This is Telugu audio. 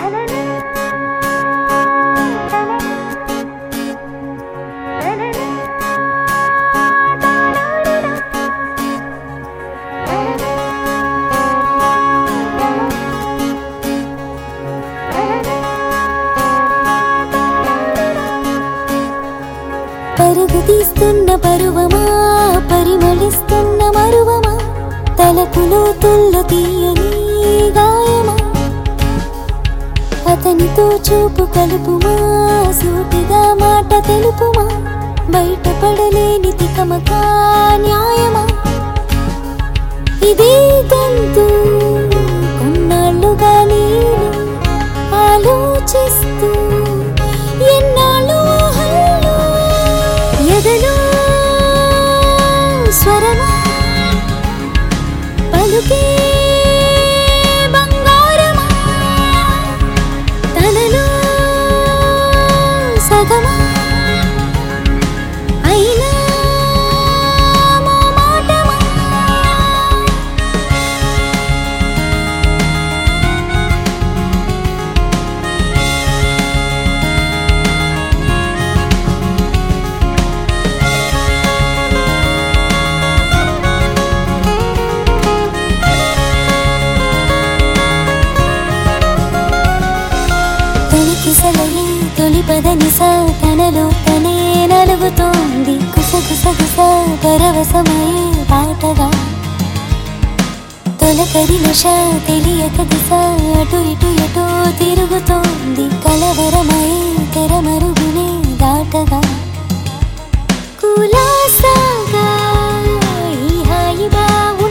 పరుగు తీస్తున్న పరువమా పరిమళిస్తున్న మరువమా తలపులో తుల్లు తీయని గాయమా అతనితో చూపు కలుపుమా సూటిగా మాట తెలుపుమా బయటపడలేని తికమకా న్యాయమా ఇదే గంతు కొన్నాళ్ళుగా నేను ఆలోచిస్తూ ఎన్నాళ్ళు ఊహల్లో ఎదలో స్వరమా పలుకే బంగారమా తనలో సగమా అయినా మోమాటమా తొలికిసలయే తొలి పదనిస తనలో తనే నలుగుతోంది కుసగుసగుస పరవశమయే పాటగా తొలకరి నిష తెలియక దిశ అటు ఇటు ఎటో తిరుగుతోంది కలవరమయే తెరమరుగునే దాటగా కులాసాగా ఈ హాయి బావు